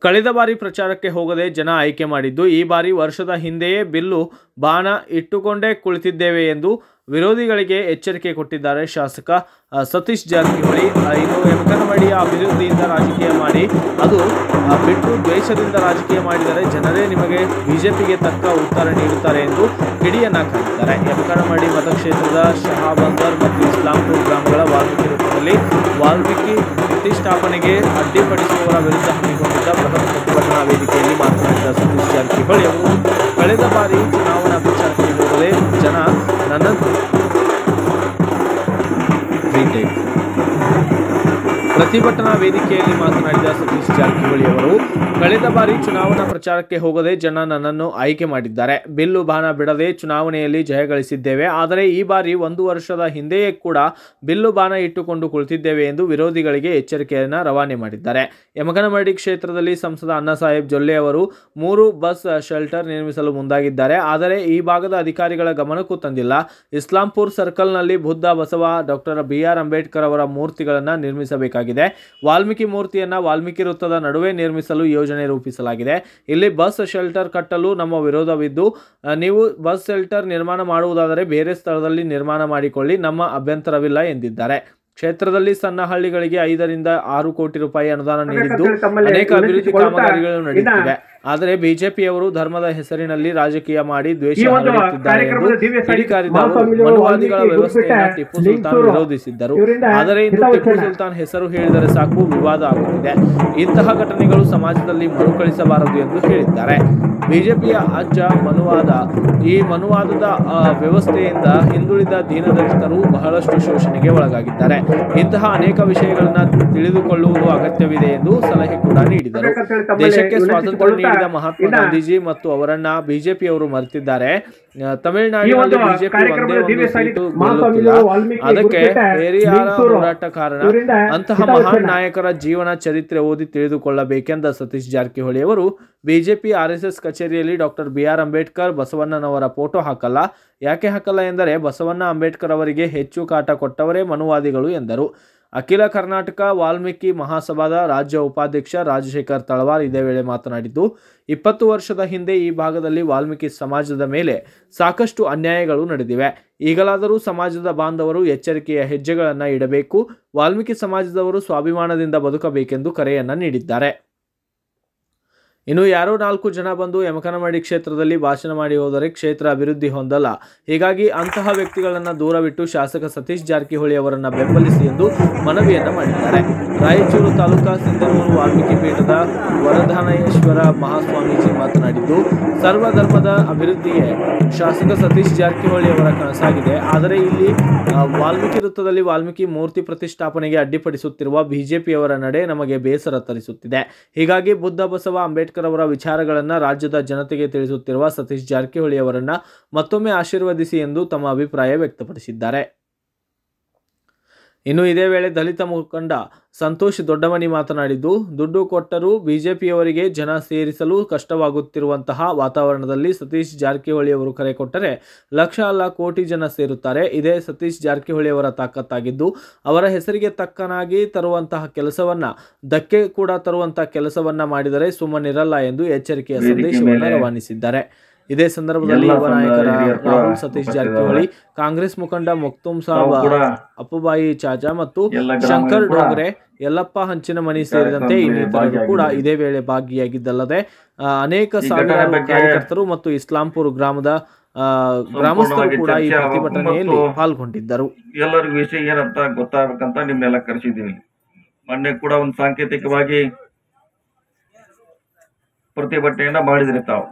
ಕಳೆದ ಬಾರಿ ಪ್ರಚಾರಕ್ಕೆ ಹೋಗದೆ ಜನ ಆಯ್ಕೆ ಮಾಡಿದ್ದು ಈ ಬಾರಿ ವರ್ಷದ ಹಿಂದೆಯೇ ಬಿಲ್ಲು ಬಾಣ ಇಟ್ಟುಕೊಂಡೇ ಕುಳಿತಿದ್ದೇವೆ ಎಂದು ವಿರೋಧಿಗಳಿಗೆ ಎಚ್ಚರಿಕೆ ಕೊಟ್ಟಿದ್ದಾರೆ ಶಾಸಕ ಆ, ಸತೀಶ್ ಜಾರಕಿಹೊಳಿ ಆ, ಇನ್ನು ಯಮಕನಮಡಿಯ ಅಭಿವೃದ್ಧಿಯಿಂದ ರಾಜಕೀಯ ಮಾಡಿ ಅದು ಆ, ಬಿಟ್ಟು ದ್ವೇಷದಿಂದ ರಾಜಕೀಯ ಮಾಡಿದರೆ ಜನರೇ ನಿಮಗೆ ಬಿಜೆಪಿಗೆ ತಕ್ಕ ಉತ್ತರ ನೀಡುತ್ತಾರೆ ಎಂದು ಕಿಡಿಯನ್ನ ಕಾದಿದ್ದಾರೆ ಯಮಕನಮಡಿ ಮತಕ್ಷೇತ್ರದ ಶಹಾಬಂದರ್ ಮತ್ತು ಇಸ್ಲಾಂಪುರ್ ಗ್ರಾಮಗಳ ವಾಲ್ಮೀಕಿ ವೃತ್ತದಲ್ಲಿ ವಾಲ್ಮೀಕಿ ಪ್ರತಿಷ್ಠಾಪನೆಗೆ ಅಡ್ಡಿಪಡಿಸುವವರ ವಿರುದ್ಧ ಹಮ್ಮಿಕೊಂಡಿದ್ದ ಬೃಹತ್ ಪ್ರತಿಭಟನಾ ವೇದಿಕೆಯಲ್ಲಿ ಮಾತನಾಡಿದ ಸತೀಶ್ ಜಾರಕಿಹೊಳಿ ಅವರು ಕಳೆದ ಬಾರಿ ಚುನಾವಣಾ ಪ್ರಚಾರಕ್ಕೆ ಹೋಗದೆ ಜನ ನನ್ನನ್ನು Retake. ಪ್ರತಿಭಟನಾ ವೇದಿಕೆಯಲ್ಲಿ ಮಾತನಾಡಿದ ಸತೀಶ್ ಜಾರಕಿಹೊಳಿ ಅವರು ಕಳೆದ ಬಾರಿ ಚುನಾವಣಾ ಪ್ರಚಾರಕ್ಕೆ ಹೋಗದೆ ಜನ ನನ್ನನ್ನು ಆಯ್ಕೆ ಮಾಡಿದ್ದಾರೆ ಬಿಲ್ಲು ಬಾಣ ಬಿಡದೆ ಚುನಾವಣೆಯಲ್ಲಿ ಜಯ ಗಳಿಸಿದ್ದೇವೆ ಆದರೆ ಈ ಬಾರಿ ಒಂದು ವರ್ಷದ ಹಿಂದೆಯೇ ಕೂಡ ಬಿಲ್ಲು ಬಾಣ ಇಟ್ಟುಕೊಂಡು ಕುಳಿತಿದ್ದೇವೆ ಎಂದು ವಿರೋಧಿಗಳಿಗೆ ಎಚ್ಚರಿಕೆಯನ್ನು ರವಾನೆ ಮಾಡಿದ್ದಾರೆ ಯಮಗನಮರಡಿ ಕ್ಷೇತ್ರದಲ್ಲಿ ಸಂಸದ ಅಣ್ಣಾಸಾಹೇಬ್ ಜೊಲ್ಲೆ ಅವರು ಮೂರು ಬಸ್ ಶೆಲ್ಟರ್ ನಿರ್ಮಿಸಲು ಮುಂದಾಗಿದ್ದಾರೆ ಆದರೆ ಈ ಭಾಗದ ಅಧಿಕಾರಿಗಳ ಗಮನಕ್ಕೂ ತಂದಿಲ್ಲ ಇಸ್ಲಾಂಪುರ್ ಸರ್ಕಲ್ನಲ್ಲಿ ಬುದ್ಧ ಬಸವ ಡಾಕ್ಟರ್ ಬಿ ಆರ್ ಅಂಬೇಡ್ಕರ್ ಅವರ ಮೂರ್ತಿಗಳನ್ನು ನಿರ್ಮಿಸಬೇಕಾಗಿದೆ ವಾಲ್ಮೀಕಿ ಮೂರ್ತಿಯನ್ನ ವಾಲ್ಮೀಕಿ ವೃತ್ತದ ನಡುವೆ ನಿರ್ಮಿಸಲು ಯೋಜನೆ ರೂಪಿಸಲಾಗಿದೆ ಇಲ್ಲಿ ಬಸ್ ಶೆಲ್ಟರ್ ಕಟ್ಟಲು ನಮ್ಮ ವಿರೋಧವಿದ್ದು ಆ, ನೀವು ಬಸ್ ಶೆಲ್ಟರ್ ನಿರ್ಮಾಣ ಮಾಡುವುದಾದರೆ ಬೇರೆ ಸ್ಥಳದಲ್ಲಿ ನಿರ್ಮಾಣ ಮಾಡಿಕೊಳ್ಳಿ ನಮ್ಮ ಅಭ್ಯಂತರವಿಲ್ಲ ಎಂದಿದ್ದಾರೆ ಕ್ಷೇತ್ರದಲ್ಲಿ ಸಣ್ಣ ಹಳ್ಳಿಗಳಿಗೆ ಐದರಿಂದ ಆರು ಕೋಟಿ ರೂಪಾಯಿ ಅನುದಾನ ನೀಡಿದ್ದು ಅನೇಕ ಅಭಿವೃದ್ಧಿ ಕಾಮಗಾರಿಗಳು ನಡೆಯುತ್ತಿವೆ ಆದರೆ ಬಿಜೆಪಿಯವರು ಧರ್ಮದ ಹೆಸರಿನಲ್ಲಿ ರಾಜಕೀಯ ಮಾಡಿ ದ್ವೇಷ ಈ ಒಂದು ಹರಡುತ್ತಿದ್ದಾರೆ ಎಂದು ಕಾರ್ಯಕ್ರಮದ ದಿವ್ಯ ಸಾರಿ ಕಿಡಿಕಾರಿದ ಅವರು ಮಹಾಸ್ವಾಮಿಗಳು ಮನುವಾದಿಗಳ ವಾಲ್ಮೀಕಿ ವ್ಯವಸ್ಥೆಯನ್ನು ಗುರುಪೀಠ ಟಿಪ್ಪು ಸುಲ್ತಾನ್ ಲಿಂಗಸೂರು ವಿರೋಧಿಸಿದ್ದರು ಇವರಿಂದ ಆದರೆ ಇಂದು ಟಿಪ್ಪು ಹಿತವಚನ. ಸುಲ್ತಾನ್ ಹೆಸರು ಹೇಳಿದರೆ ಸಾಕು ವಿವಾದ ಆಗುತ್ತಿದೆ ಇಂತಹ ಘಟನೆಗಳು ಸಮಾಜದಲ್ಲಿ ಮರುಕಳಿಸಬಾರದು ಎಂದು ಹೇಳಿದ್ದಾರೆ ಬಿಜೆಪಿಯ ಅಜ್ಜ ಮನುವಾದ ಈ ಮನುವಾದದ ಆ, ವ್ಯವಸ್ಥೆಯಿಂದ ಹಿಂದುಳಿದ ದೀನದಲಿತರು ಬಹಳಷ್ಟು ಶೋಷಣೆಗೆ ಒಳಗಾಗಿದ್ದಾರೆ ಇಂತಹ ಅನೇಕ ವಿಷಯಗಳನ್ನ ತಿಳಿದುಕೊಳ್ಳುವುದು ಅಗತ್ಯವಿದೆ ಎಂದು ಸಲಹೆ ಕೂಡ ನೀಡಿದರು ದೇಶಕ್ಕೆ ಸ್ವಾತಂತ್ರ್ಯ ನೀಡಿದ ಮಹಾತ್ಮ ಗಾಂಧೀಜಿ ಮತ್ತು ಅವರನ್ನ ಬಿಜೆಪಿಯವರು ಮರೆತಿದ್ದಾರೆ ಆ, ಈ ತಮಿಳುನಾಡಿನಲ್ಲಿ ಒಂದು ಬಿಜೆಪಿ ಒಂದೇ ಕಾರ್ಯಕ್ರಮದ ಒಂದು ದಿವ್ಯ ಸಾರಿ ಸೀಟು ಮಹಾಸ್ವಾಮಿಗಳು ಗೆಲ್ಲುತ್ತಿಲ್ಲ ವಾಲ್ಮೀಕಿ ಅದಕ್ಕೆ ಗುರುಪೀಠ ಪೆರಿಯಾರ ಲಿಂಗಸೂರು ಹೋರಾಟ ಕಾರಣ ಇವರಿಂದ ಅಂತಹ ಹಿತವಚನ. ಮಹಾನ್ ನಾಯಕರ ಜೀವನ ಚರಿತ್ರೆ ಓದಿ ತಿಳಿದುಕೊಳ್ಳಬೇಕೆಂದ ಸತೀಶ್ ಜಾರಕಿಹೊಳಿ ಅವರು ಬಿಜೆಪಿ ಆರ್ಎಸ್ಎಸ್ ಕಚೇರಿಯಲ್ಲಿ ಡಾಕ್ಟರ್ ಬಿ ಆರ್ ಅಂಬೇಡ್ಕರ್ ಬಸವಣ್ಣನವರ ಫೋಟೋ ಹಾಕಲ್ಲ ಯಾಕೆ ಹಾಕಲ್ಲ ಎಂದರೆ ಬಸವಣ್ಣ ಅಂಬೇಡ್ಕರ್ ಅವರಿಗೆ ಹೆಚ್ಚು ಕಾಟ ಕೊಟ್ಟವರೇ ಮನುವಾದಿಗಳು ಎಂದರು ಅಖಿಲ ಕರ್ನಾಟಕ ವಾಲ್ಮೀಕಿ ಮಹಾಸಭಾದ ರಾಜ್ಯ ಉಪಾಧ್ಯಕ್ಷ ರಾಜಶೇಖರ್ ತಳವಾರ್ ಇದೇ ವೇಳೆ ಮಾತನಾಡಿದ್ದು ಇಪ್ಪತ್ತು ವರ್ಷದ ಹಿಂದೆ ಈ ಭಾಗದಲ್ಲಿ ವಾಲ್ಮೀಕಿ ಸಮಾಜದ ಮೇಲೆ ಸಾಕಷ್ಟು ಅನ್ಯಾಯಗಳು ನಡೆದಿವೆ ಈಗಲಾದರೂ ಸಮಾಜದ ಬಾಂಧವರು ಎಚ್ಚರಿಕೆಯ ಹೆಜ್ಜೆಗಳನ್ನು ಇಡಬೇಕು ವಾಲ್ಮೀಕಿ ಸಮಾಜದವರು ಸ್ವಾಭಿಮಾನದಿಂದ ಬದುಕಬೇಕೆಂದು ಕರೆಯನ್ನ ನೀಡಿದ್ದಾರೆ ಇನ್ನು ಯಾರೋ ನಾಲ್ಕು ಜನ ಬಂದು ಯಮಕನಮಡಿ ಕ್ಷೇತ್ರದಲ್ಲಿ ಭಾಷಣ ಮಾಡಿ ಹೋದರೆ ಕ್ಷೇತ್ರ ಅಭಿವೃದ್ಧಿ ಹೊಂದಲ್ಲ ಹೀಗಾಗಿ ಅಂತಹ ವ್ಯಕ್ತಿಗಳನ್ನು ದೂರವಿಟ್ಟು ಶಾಸಕ ಸತೀಶ್ ಜಾರಕಿಹೊಳಿ ಅವರನ್ನ ಬೆಂಬಲಿಸಿ ಎಂದು ಮನವಿಯನ್ನ ಮಾಡಿದ್ದಾರೆ ರಾಯಚೂರು ತಾಲೂಕಾ ಸಿಂಧನೂರು ವಾಲ್ಮೀಕಿ ಪೀಠದ ವರದಾನೇಶ್ವರ ಮಹಾಸ್ವಾಮೀಜಿ ಮಾತನಾಡಿದ್ದು ಸರ್ವಧರ್ಮದ ಅಭಿವೃದ್ಧಿಯೇ ಶಾಸಕ ಸತೀಶ್ ಜಾರಕಿಹೊಳಿ ಅವರ ಕನಸಾಗಿದೆ ಆದರೆ ಇಲ್ಲಿ ಆ, ವಾಲ್ಮೀಕಿ ವೃತ್ತದಲ್ಲಿ ವಾಲ್ಮೀಕಿ ಮೂರ್ತಿ ಪ್ರತಿಷ್ಠಾಪನೆಗೆ ಅಡ್ಡಿಪಡಿಸುತ್ತಿರುವ ಬಿಜೆಪಿಯವರ ನಡೆ ನಮಗೆ ಬೇಸರ ತರಿಸುತ್ತಿದೆ ಹೀಗಾಗಿ ಬುದ್ಧ ಬಸವ ಅಂಬೇಡ್ಕರ್ ಅವರ ವಿಚಾರಗಳನ್ನು ರಾಜ್ಯದ ಜನತೆಗೆ ತಿಳಿಸುತ್ತಿರುವ ಸತೀಶ್ ಜಾರಕಿಹೊಳಿ ಅವರನ್ನ ಮತ್ತೊಮ್ಮೆ ಆಶೀರ್ವದಿಸಿ ಎಂದು ತಮ್ಮ ಅಭಿಪ್ರಾಯ ವ್ಯಕ್ತಪಡಿಸಿದ್ದಾರೆ ಇನ್ನು ಇದೇ ವೇಳೆ ದಲಿತ ಮುಖಂಡ ಸಂತೋಷ್ ದೊಡ್ಡಮನಿ ಮಾತನಾಡಿದ್ದು ದುಡ್ಡು ಕೊಟ್ಟರೂ ಬಿಜೆಪಿಯವರಿಗೆ ಜನ ಸೇರಿಸಲು ಕಷ್ಟವಾಗುತ್ತಿರುವಂತಹ ವಾತಾವರಣದಲ್ಲಿ ಸತೀಶ್ ಜಾರಕಿಹೊಳಿ ಅವರು ಕರೆ ಕೊಟ್ಟರೆ ಲಕ್ಷ ಅಲ್ಲ ಕೋಟಿ ಜನ ಸೇರುತ್ತಾರೆ ಇದೇ ಸತೀಶ್ ಜಾರಕಿಹೊಳಿ ಅವರ ತಾಕತ್ತಾಗಿದ್ದು ಅವರ ಹೆಸರಿಗೆ ತಕ್ಕನಾಗಿ ತರುವಂತಹ ಕೆಲಸವನ್ನ ಧಕ್ಕೆ ಕೂಡ ತರುವಂತಹ ಕೆಲಸವನ್ನ ಮಾಡಿದರೆ ಸುಮ್ಮನಿರಲ್ಲ ಎಂದು ಎಚ್ಚರಿಕೆಯ ವೇದಿಕೆ ಸಂದೇಶವನ್ನು ಮೇಲೆ ರವಾನಿಸಿದ್ದಾರೆ ಇದೇ ಸಂದರ್ಭದಲ್ಲಿ ಎಲ್ಲ ಯುವ ಸಂಘ ನಾಯಕರ ಹಿರಿಯರು ಕೂಡ ರಾಹುಲ್ ಸತೀಶ್ ಉಪಸ್ಥಿತರಿದ್ದಾರೆ. ಜಾರಕಿಹೊಳಿ ಕಾಂಗ್ರೆಸ್ ಮುಖಂಡ ಮುಕ್ತುಮ್ ತಾವು ಸಾಬ್ ಕೂಡ ಅಪ್ಪುಬಾಯಿ ಚಾಚಾ ಮತ್ತು ಎಲ್ಲ ಶಂಕರ್ ಗ್ರಾಮಗಳು ಕೂಡ ಡೋಗ್ರೆ ಯಲ್ಲಪ್ಪ ಹಂಚಿನ ಮನಿ ಸೇರಿದಂತೆ ಕಾರ್ಯಕ್ರಮದಲ್ಲಿ ಇನ್ನಿತರರು ಕೂಡ ಭಾಗಿಯಾಗಿದ್ದಾರೆ. ಇದೇ ವೇಳೆ ಭಾಗಿಯಾಗಿದ್ದಲ್ಲದೆ ಆ, ಅನೇಕ ಈ ಸಾವಿರಾರು ಘಟನೆ ಬಗ್ಗೆ ಕಾರ್ಯಕರ್ತರು ಮತ್ತು ಇಸ್ಲಾಂಪುರ್ ಗ್ರಾಮದ ಆ, ಗ್ರಾಮಸ್ಥರು ಸಂಪೂರ್ಣವಾಗಿ ಕೂಡ ಈ ಚರ್ಚೆ ಆಗಬೇಕು ಪ್ರತಿಭಟನೆಯಲ್ಲಿ ಮತ್ತು ಪಾಲ್ಗೊಂಡಿದ್ದರು ಎಲ್ಲರಿಗೂ ವಿಷಯ ಏನಂತ ಗೊತ್ತಾಗಬೇಕಂತ ನಿಮ್ನೆಲ್ಲ ಕರೆಸಿದ್ದೀವಿ ಮೊನ್ನೆ ಕೂಡ ಒಂದು ಸಾಂಕೇತಿಕವಾಗಿ ಪ್ರತಿಭಟನೆಯನ್ನ ಮಾಡಿದ್ರಿ ತಾವು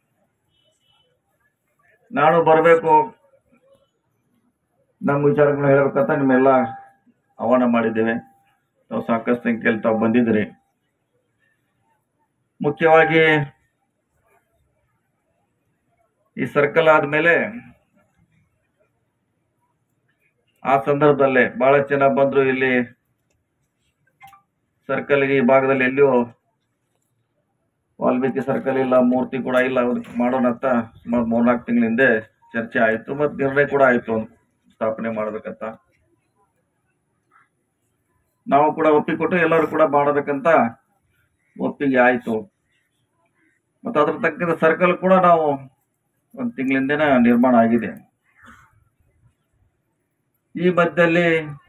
ನಾನು ಬರಬೇಕು ನಮ್ಮ ವಿಚಾರಗಳನ್ನ ಹೇಳ್ಬೇಕಂತ ನಿಮ್ಮೆಲ್ಲ ಆಹ್ವಾನ ಮಾಡಿದ್ದೇವೆ ತಾವು ಸಾಕಷ್ಟು ಸಂಖ್ಯೆಯಲ್ಲಿ ತಾವು ಬಂದಿದ್ರಿ ಮುಖ್ಯವಾಗಿ ಈ ಸರ್ಕಲ್ ಆದ್ಮೇಲೆ ಆ ಸಂದರ್ಭದಲ್ಲೇ ಬಹಳ ಜನ ಬಂದ್ರು ಇಲ್ಲಿ ಸರ್ಕಲ್ಗೆ ಈ ಭಾಗದಲ್ಲಿ ಎಲ್ಲಿಯೂ ವಾಲ್ಮೀಕಿ ಸರ್ಕಲ್ ಇಲ್ಲ ಮೂರ್ತಿ ಕೂಡ ಇಲ್ಲ ಅವ್ರಿಗೆ ಮಾಡೋಣ ಅಂತ ಸುಮಾರು ಮೂರ್ನಾಲ್ಕು ತಿಂಗಳ ಹಿಂದೆ ಚರ್ಚೆ ಆಯ್ತು ಮತ್ತು ನಿರ್ಣಯ ಕೂಡ ಆಯ್ತು ಒಂದು ಸ್ಥಾಪನೆ ಮಾಡ್ಬೇಕಂತ ನಾವು ಕೂಡ ಒಪ್ಪಿಕೊಟ್ಟು ಎಲ್ಲರೂ ಕೂಡ ಮಾಡಬೇಕಂತ ಒಪ್ಪಿಗೆ ಆಯಿತು ಮತ್ತು ಅದ್ರ ತಕ್ಕಂಥ ಸರ್ಕಲ್ ಕೂಡ ನಾವು ಒಂದು ತಿಂಗಳಿಂದನೇ ನಿರ್ಮಾಣ ಆಗಿದೆ ಈ ಮಧ್ಯದಲ್ಲಿ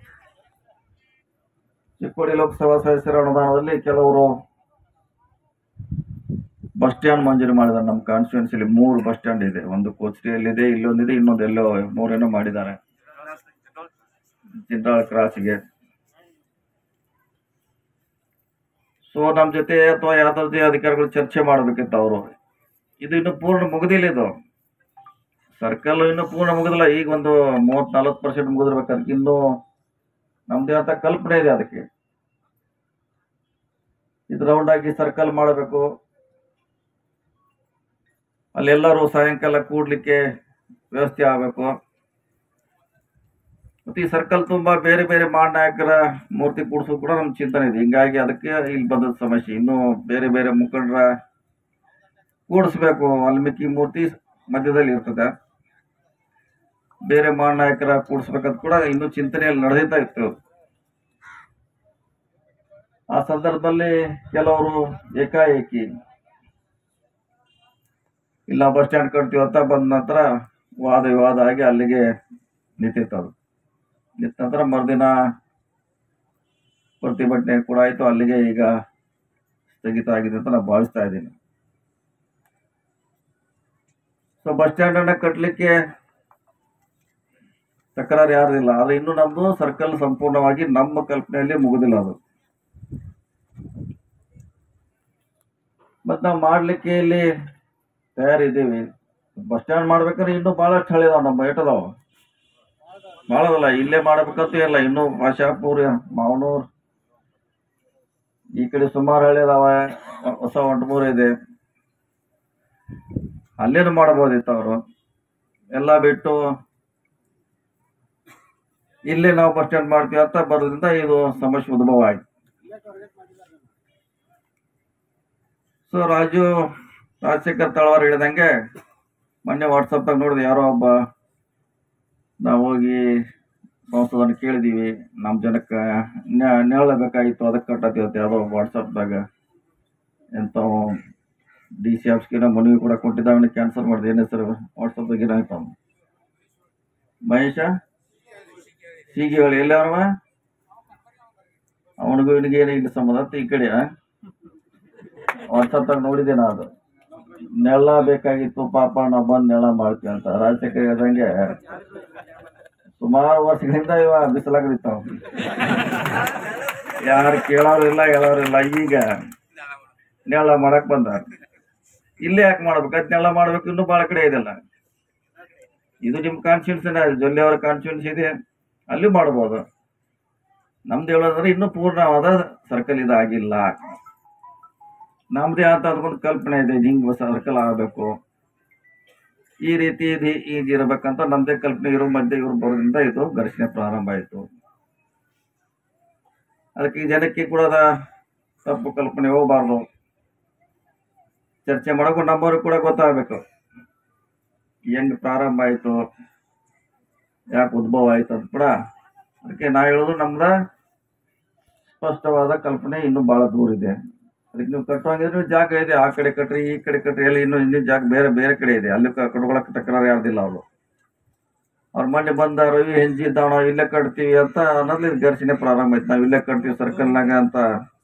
ಚಿಕ್ಕೋಡಿ ಲೋಕಸಭಾ ಸದಸ್ಯರ ಅನುದಾನದಲ್ಲಿ ಕೆಲವರು ಬಸ್ ಸ್ಟ್ಯಾಂಡ್ ಮಂಜೂರು ಮಾಡಿದ್ದಾರೆ ನಮ್ಮ ಕಾನ್ಸ್ಟಿಟ್ಯೂನ್ಸಿಲಿ ಮೂರು ಬಸ್ ಸ್ಟ್ಯಾಂಡ್ ಇದೆ ಒಂದು ಕೋಚರಿಯಲ್ಲಿದೆ ಇಲ್ಲೊಂದಿದೆ ಇನ್ನೊಂದು ಎಲ್ಲೋ ಮೂರೇನೋ ಮಾಡಿದ್ದಾರೆ ಜಿಂದಾಳ ಕ್ರಾಸಿಗೆ ಸೊ ನಮ್ಮ ಜೊತೆ ಅಥವಾ ಯಾವ್ದಾದ್ರು ಅಧಿಕಾರಿಗಳು ಚರ್ಚೆ ಮಾಡಬೇಕಿತ್ತು ಅವರು ಇದು ಇನ್ನು ಪೂರ್ಣ ಮುಗಿದಿಲ್ಲ ಇದು ಸರ್ಕಲ್ ಇನ್ನು ಪೂರ್ಣ ಮುಗಿದಿಲ್ಲ ಈಗ ಒಂದು ಮೂವತ್ ನಲ್ವತ್ತು ಪರ್ಸೆಂಟ್ ಮುಗಿದಿರ್ಬೇಕು ಅದಕ್ಕೆ ಇನ್ನೂ ನಮ್ದೇ ಅಂತ ಕಲ್ಪನೆ ಇದೆ ಅದಕ್ಕೆ ಇದು ರೌಂಡ್ ಆಗಿ ಸರ್ಕಲ್ ಮಾಡಬೇಕು ಅಲ್ಲೆಲ್ಲರೂ ಸಾಯಂಕಾಲ ಕೂಡ್ಲಿಕ್ಕೆ ವ್ಯವಸ್ಥೆ ಆಗಬೇಕು ಮತ್ತೆ ಈ ಸರ್ಕಲ್ ತುಂಬಾ ಬೇರೆ ಬೇರೆ ನಾಯಕರ ಮೂರ್ತಿ ಕೂಡಿಸೋದು ಕೂಡ ನಮ್ಮ ಚಿಂತನೆ ಇದೆ ಹಿಂಗಾಗಿ ಅದಕ್ಕೆ ಇಲ್ಲಿ ಬಂದ ಸಮಸ್ಯೆ ಇನ್ನು ಬೇರೆ ಬೇರೆ ಮುಖಂಡರ ಕೂಡಿಸ್ಬೇಕು ವಾಲ್ಮೀಕಿ ಮೂರ್ತಿ ಮಧ್ಯದಲ್ಲಿ ಇರ್ತದೆ ಬೇರೆ ನಾಯಕರ ಕೂಡಿಸ್ಬೇಕಂತ ಕೂಡ ಇನ್ನೂ ಚಿಂತನೆಯಲ್ಲಿ ನಡೆದಿತ್ತಾ ಇತ್ತು ಆ ಸಂದರ್ಭದಲ್ಲಿ ಕೆಲವರು ಏಕಾಏಕಿ ಇಲ್ಲ ಬಸ್ ಸ್ಟ್ಯಾಂಡ್ ಕಟ್ತೀವಿ ಅಂತ ಬಂದ ನಂತರ ವಾದ ವಿವಾದ ಆಗಿ ಅಲ್ಲಿಗೆ ನಿಂತಿತ್ತು ಅದು ನಿಂತ ನಂತರ ಮರುದಿನ ಪ್ರತಿಭಟನೆ ಕೂಡ ಆಯಿತು ಅಲ್ಲಿಗೆ ಈಗ ಸ್ಥಗಿತ ಆಗಿದೆ ಅಂತ ನಾನು ಭಾವಿಸ್ತಾ ಇದ್ದೀನಿ ಸೊ ಬಸ್ ಸ್ಟ್ಯಾಂಡ್ ಅನ್ನ ಕಟ್ಟಲಿಕ್ಕೆ ತಕರಾರು ಯಾರಿಲ್ಲ ಆದ್ರೆ ಇನ್ನು ನಮ್ದು ಸರ್ಕಲ್ ಸಂಪೂರ್ಣವಾಗಿ ನಮ್ಮ ಕಲ್ಪನೆಯಲ್ಲಿ ಮುಗುದಿಲ್ಲ ಅದು ಮತ್ ನಾವು ಮಾಡ್ಲಿಕ್ಕೆ ಇಲ್ಲಿ ತಯಾರಿದ್ದೀವಿ ಬಸ್ ಸ್ಟ್ಯಾಂಡ್ ಮಾಡ್ಬೇಕಾದ್ರೆ ಇನ್ನೂ ಬಹಳಷ್ಟು ಹಳಿ ಅದಾವ ನಮ್ಮ ಏಟದಾವ ಭಾಳ ಅದಲ್ಲ ಇಲ್ಲೇ ಮಾಡ್ಬೇಕಂತ ಇಲ್ಲ ಇನ್ನೂ ಭಾಷಾಪುರ ಮಾವನೂರ್ ಈ ಕಡೆ ಸುಮಾರು ಹಳ್ಳಿ ಅದಾವ ಹೊಸ ಒಂಟಮೂರು ಇದೆ ಅಲ್ಲೇನು ಮಾಡಬಹುದಿತ್ತು ಅವರು ಎಲ್ಲ ಬಿಟ್ಟು ಇಲ್ಲೇ ನಾವು ಬಸ್ ಸ್ಟ್ಯಾಂಡ್ ಮಾಡ್ತೀವಿ ಅಂತ ಬರೋದ್ರಿಂದ ಇದು ಸಮಸ್ಯೆ ಉದ್ಭವ ಆಯ್ತು ಸೊ ರಾಜು ರಾಜಶೇಖರ್ ತಳವಾರ್ ಹೇಳಿದಂಗೆ ಮೊನ್ನೆ ವಾಟ್ಸಪ್ದಾಗ ನೋಡಿದೆ ಯಾರೋ ಒಬ್ಬ ನಾವು ಹೋಗಿ ಸಂಸದನ್ನ ಕೇಳಿದೀವಿ ನಮ್ಮ ಜನಕ್ಕೆ ನೆರಳು ಬೇಕಾಗಿತ್ತು ಅದಕ್ಕೆ ಕಟ್ಟತ್ತೀವಿ ಅಂತ ಯಾವುದೋ ವಾಟ್ಸಪ್ದಾಗ ಎಂತ ಡಿ ಸಿ ಆಫೀಸ್ಗೆ ಮನವಿ ಕೂಡ ಕೊಟ್ಟಿದ್ದ ಅವನಿಗೆ ಕ್ಯಾನ್ಸಲ್ ಮಾಡಿದೆ ಏನ್ ಹೆಸರು ವಾಟ್ಸಪ್ದಾಗ ಏನಾಯ್ತು ಅವನು ಮಹೇಶ ಹೀಗೆ ಹೇಳಿ ಎಲ್ಲಿ ಅವನವ ಅವನಿಗೂ ಇವನಿಗೆ ಏನು ಇಲ್ಲಿ ಸಂಬಂಧ ಅಂತ ಈ ಕಡೆ ವಾಟ್ಸಪ್ದಾಗ ನೋಡಿದೆ ನಾ ಅದು ನೆಳ ಬೇಕಾಗಿತ್ತು ಪಾಪ ನಾವು ಬಂದು ನೆಳ ಮಾಡ್ತೀವಿ ಅಂತ ರಾಜಶೇಖರ್ ಹೇಳ್ದಂಗೆ ಸುಮಾರು ವರ್ಷಗಳಿಂದ ಇವ ಬಿಸಲಾಗದಿತ್ತು ಯಾರು ಕೇಳೋರು ಇಲ್ಲ ಹೇಳೋರು ಇಲ್ಲ ಈಗ ನೆಳ ಮಾಡಕ್ ಬಂದ ಇಲ್ಲೇ ಯಾಕೆ ಮಾಡ್ಬೇಕು ಅದ್ ನೆಳ ಮಾಡ್ಬೇಕು ಇನ್ನೂ ಭಾಳ ಕಡೆ ಇದೆಲ್ಲ ಇದು ನಿಮ್ ಕಾನ್ಸ್ಟಿಟ್ಯೂನ್ಸಿ ಜೊಲ್ಲೆ ಅವರ ಕಾನ್ಸ್ಟಿಟ್ಯೂನ್ಸಿ ಇದೆ ಅಲ್ಲಿ ಮಾಡ್ಬೋದು ನಮ್ದು ಹೇಳೋದಂದ್ರೆ ಇನ್ನೂ ಪೂರ್ಣವಾದ ಸರ್ಕಲ್ ಇದಾಗಿಲ್ಲ ನಮ್ದೇ ಅಂತ ಅದಕ್ಕೊಂದು ಕಲ್ಪನೆ ಇದೆ ಹಿಂಗ್ ಸರ್ಕಲ್ ಆಗಬೇಕು ಈ ರೀತಿ ಇದು ಈಗ ಇರಬೇಕಂತ ನಮ್ದೇ ಕಲ್ಪನೆ ಇರೋ ಮಧ್ಯೆ ಇವ್ರು ಬರೋದ್ರಿಂದ ಇದು ಘರ್ಷಣೆ ಪ್ರಾರಂಭ ಆಯಿತು ಅದಕ್ಕೆ ಈ ಜನಕ್ಕೆ ಕೂಡ ಅದ ತಪ್ಪು ಕಲ್ಪನೆ ಹೋಗಬಾರ್ದು ಚರ್ಚೆ ಮಾಡೋಕು ನಮ್ಮವ್ರಿಗೆ ಕೂಡ ಗೊತ್ತಾಗಬೇಕು ಹೆಂಗ್ ಪ್ರಾರಂಭ ಆಯಿತು ಯಾಕೆ ಉದ್ಭವ ಆಯ್ತು ಅಂತ ಕೂಡ ಅದಕ್ಕೆ ನಾ ಹೇಳೋದು ನಮ್ದ ಸ್ಪಷ್ಟವಾದ ಕಲ್ಪನೆ ಇನ್ನೂ ಬಹಳ ದೂರ ಇದೆ ಅದಕ್ಕೆ ನೀವು ಕಟ್ಟುವಂಗಿದ್ರೆ ಜಾಗ ಇದೆ ಆ ಕಡೆ ಕಟ್ರಿ ಈ ಕಡೆ ಕಟ್ರಿ ಎಲ್ಲ ಇನ್ನೂ ಇನ್ನೂ ಜಾಗ ಬೇರೆ ಬೇರೆ ಕಡೆ ಇದೆ ಅಲ್ಲಿ ಕ- ಕಟ್ಕೊಳಕ್ಕೆ ತಕರಾರು ಯಾರ್ದಿಲ್ಲ ಅವರು ಅವ್ರ ಮೊನ್ನೆ ಬಂದ ರವಿ ಹೆಂಜಿ ಇದ್ದಾವ ನಾವು ಇಲ್ಲೇ ಕಟ್ತೀವಿ ಅಂತ ಅನ್ನೋದ್ಲಿ ಘರ್ಷಣೆ ಪ್ರಾರಂಭ ಆಯ್ತು ನಾವು ಇಲ್ಲೇ ಕಟ್ತೀವಿ ಸರ್ಕಲ್ನಾಗ ಅಂತ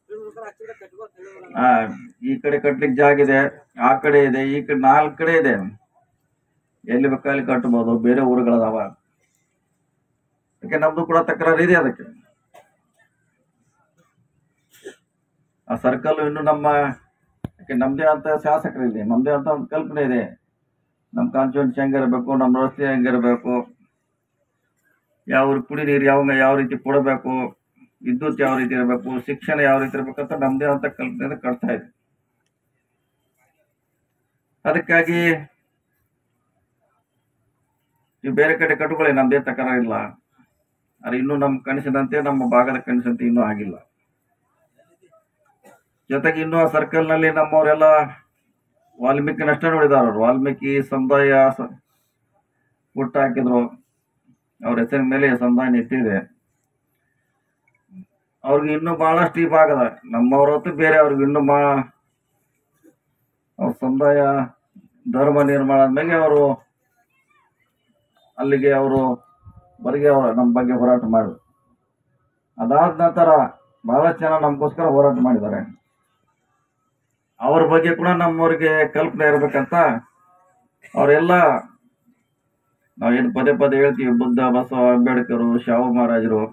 ಆ ಈ ಕಡೆ ಕಟ್ಲಿಕ್ಕೆ ಜಾಗ ಇದೆ ಆ ಕಡೆ ಇದೆ ಈ ಕಡೆ ನಾಲ್ಕು ಕಡೆ ಇದೆ ಎಲ್ಲಿ ಬೇಕಾದಲ್ಲಿ ಕಟ್ಬೋದು ಬೇರೆ ಊರುಗಳದಾವ ಅದಕ್ಕೆ ನಮ್ದು ಕೂಡ ತಕರಾರು ಇದೆ ಅದಕ್ಕೆ ಆ ಸರ್ಕಲ್ ಇನ್ನು ನಮ್ಮ ಯಾಕೆ ನಮ್ದೇ ಅಂತ ಶಾಸಕರಿದೆ ನಮ್ದೇ ಅಂತ ಒಂದು ಕಲ್ಪನೆ ಇದೆ ನಮ್ಮ ಕಾನ್ಸ್ಟಿಟ್ಯೂನ್ಸಿ ಹೆಂಗಿರಬೇಕು ನಮ್ಮ ರಸ್ತೆ ಹೆಂಗಿರಬೇಕು ಯಾವ ಊರ್ ಕುಡಿ ನೀರು ಯಾವ ಯಾವ ರೀತಿ ಕೊಡಬೇಕು ವಿದ್ಯುತ್ ಯಾವ ರೀತಿ ಇರಬೇಕು ಶಿಕ್ಷಣ ಯಾವ ರೀತಿ ಇರಬೇಕಂತ ನಮ್ದೇ ಅಂತ ಕಲ್ಪನೆ ಕಟ್ತಾ ಇದೆ ಅದಕ್ಕಾಗಿ ನೀವು ಬೇರೆ ಕಡೆ ಕಟ್ಟುಕೊಳ್ಳಿ ನಮ್ದೇ ತಕರಾರು ಇಲ್ಲ ಆದ್ರೆ ಇನ್ನೂ ನಮ್ಮ ಕನಸಿನಂತೆ ನಮ್ಮ ಭಾಗದ ಕನಸಂತೆ ಇನ್ನೂ ಆಗಿಲ್ಲ ಜೊತೆಗೆ ಇನ್ನೂ ಆ ಸರ್ಕಲ್ ನಲ್ಲಿ ನಮ್ಮವರೆಲ್ಲ ವಾಲ್ಮೀಕಿ ನಷ್ಟ ನೋಡಿದಾರ ಅವ್ರು ವಾಲ್ಮೀಕಿ ಸಮುದಾಯ ಸ- ಹುಟ್ಟು ಹಾಕಿದ್ರು ಅವ್ರ ಹೆಸರಿನ ಮೇಲೆ ಸಮುದಾಯ ನಿಂತಿದೆ ಅವ್ರಿಗೆ ಇನ್ನೂ ಬಹಳಷ್ಟು ಈ ಭಾಗದ ನಮ್ಮವ್ರ ಹೊತ್ತು ಬೇರೆ ಅವ್ರಿಗೆ ಇನ್ನೂ ಮಾ ಅವ್ರ ಸಮುದಾಯ ಧರ್ಮ ನಿರ್ಮಾಣ ಆದ್ಮೇಲೆ ಅವರು ಅಲ್ಲಿಗೆ ಅವರು ಬರಿಗೆ ಅವ್ರ ನಮ್ಮ ಬಗ್ಗೆ ಹೋರಾಟ ಮಾಡಿದ್ರು ಅದಾದ ನಂತರ ಬಹಳಷ್ಟು ಜನ ನಮಗೋಸ್ಕರ ಹೋರಾಟ ಮಾಡಿದ್ದಾರೆ ಅವ್ರ ಬಗ್ಗೆ ಕೂಡ ನಮ್ಮವ್ರಿಗೆ ಕಲ್ಪನೆ ಇರ್ಬೇಕಂತ ಅವರೆಲ್ಲ ನಾವೇನು ಪದೇ ಪದೇ ಹೇಳ್ತೀವಿ ಬುದ್ಧ ಬಸವ ಅಂಬೇಡ್ಕರು ಶಾಹು ಮಹಾರಾಜರು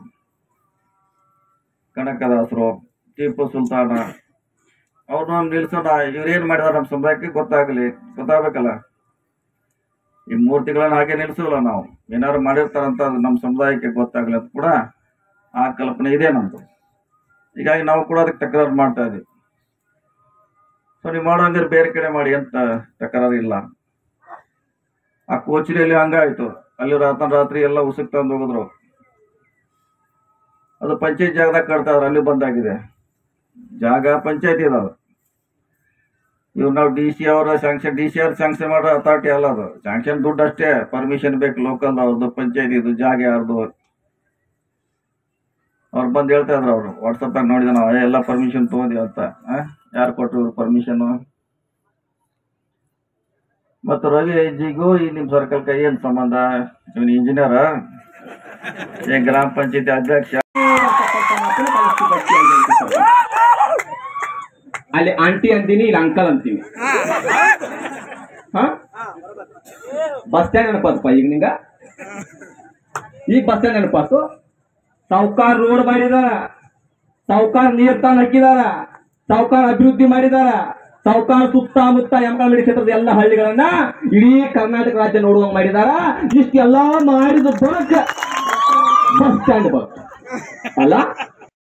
ಕನಕದಾಸರು ಟಿಪ್ಪು ಸುಲ್ತಾನ ಅವ್ರನ್ನ ನಿಲ್ಸೋಣ ಇವ್ರೇನ್ ಮಾಡಿದಾರೆ ನಮ್ಮ ಸಮುದಾಯಕ್ಕೆ ಗೊತ್ತಾಗಲಿ ಗೊತ್ತಾಗಬೇಕಲ್ಲ ಈ ಮೂರ್ತಿಗಳನ್ನ ಹಾಗೆ ನಿಲ್ಸೋಲ್ಲ ನಾವು ಏನಾದ್ರು ಮಾಡಿರ್ತಾರಂತ ಅದು ನಮ್ಮ ಸಮುದಾಯಕ್ಕೆ ಗೊತ್ತಾಗಲಿ ಅಂತ ಕೂಡ ಆ ಕಲ್ಪನೆ ಇದೆ ನಮ್ದು ಹೀಗಾಗಿ ನಾವು ಕೂಡ ಅದಕ್ಕೆ ತಕರಾರು ಮಾಡ್ತಾ ಇದೀವಿ ಸೊ ನೀವು ಮಾಡೋಂಗಿದ್ರೆ ಬೇರೆ ಕಡೆ ಮಾಡಿ ಅಂತ ತಕರಾರು ಇಲ್ಲ ಆ ಕೋಚರಿಯಲ್ಲಿ ಹಂಗಾಯ್ತು ಅಲ್ಲಿ ರಾತ್ರಿ ರಾತ್ರಿ ಎಲ್ಲ ಉಸುಕ್ ತಂದು ಹೋಗಿದ್ರು ಅದು ಪಂಚಾಯತ್ ಜಾಗದಾಗ ಕಟ್ತಾ ಇದ್ರು ಅಲ್ಲಿ ಬಂದಾಗಿದೆ ಜಾಗ ಪಂಚಾಯತಿ ಅದು ಇವ್ ನಾವು ಡಿ ಸಿ ಅವರ ಸ್ಯಾಂಕ್ಷನ್ ಡಿ ಸಿ ಅವ್ರ ಸ್ಯಾಂಕ್ಷನ್ ಮಾಡೋ ಅಥಾರಿಟಿ ಅಲ್ಲ ಅದು ಸ್ಯಾಂಕ್ಷನ್ ದುಡ್ಡು ಅಷ್ಟೇ ಪರ್ಮಿಷನ್ ಬೇಕು ಲೋಕಲ್ ಅವ್ರದ್ದು ಪಂಚಾಯತಿ ಇದು ಜಾಗ ಯಾರ್ದು ಅವ್ರು ಬಂದು ಹೇಳ್ತಾ ಇದ್ರು ಅವರು ವಾಟ್ಸಪ್ನಾಗ ನೋಡಿದ ನಾವು ಏ, ಎಲ್ಲ ಪರ್ಮಿಷನ್ ತೊಗೊಂಡಿವಿ ಅಂತ ಯಾರು ಕೊಟ್ಟರು ಪರ್ಮಿಷನ್ ಮತ್ತು ರವಿ ಜಿಗೂ ಈ ನಿಮ್ಮ ಸರ್ಕಲ್ಗೆ ಏನು ಸಂಬಂಧ ಇವನು ಇಂಜಿನಿಯರ್ ಏನ್ ಗ್ರಾಮ ಪಂಚಾಯತಿ ಅಧ್ಯಕ್ಷ ಅಲ್ಲಿ ಆಂಟಿ ಅಂತೀನಿ ಇಲ್ಲಿ ಅಂಕಲ್ ಅಂತೀನಿ ಹಾ ಬಸ್ ಸ್ಟ್ಯಾಂಡ್ ನೆನಪಾತಪ್ಪ ಈಗ ನಿಂಗ ಈಗ ಬಸ್ ಸ್ಟ್ಯಾಂಡ್ ನೆನಪಾತು ಸಾವುಕಾರ್ ರೋಡ್ ಮಾಡಿದಾರ ಸಾವುಕಾರ್ ನೀರ್ ತಂದು ಹಾಕಿದಾರ ಸಾವುಕಾರ್ ಅಭಿವೃದ್ಧಿ ಮಾಡಿದಾರ ಸಾವುಕಾರ್ ಸುತ್ತಮುತ್ತ ಯಮಕಂಬಡಿ ಕ್ಷೇತ್ರದ ಎಲ್ಲ ಹಳ್ಳಿಗಳನ್ನ ಇಡೀ ಕರ್ನಾಟಕ ರಾಜ್ಯ ನೋಡುವಂಗ್ ಮಾಡಿದಾರ ಇಷ್ಟೆಲ್ಲಾ ಮಾಡಿದ ಬಳಿಕ ಬಸ್ ಸ್ಟ್ಯಾಂಡ್ ಬಂತು ಅಲ್ಲ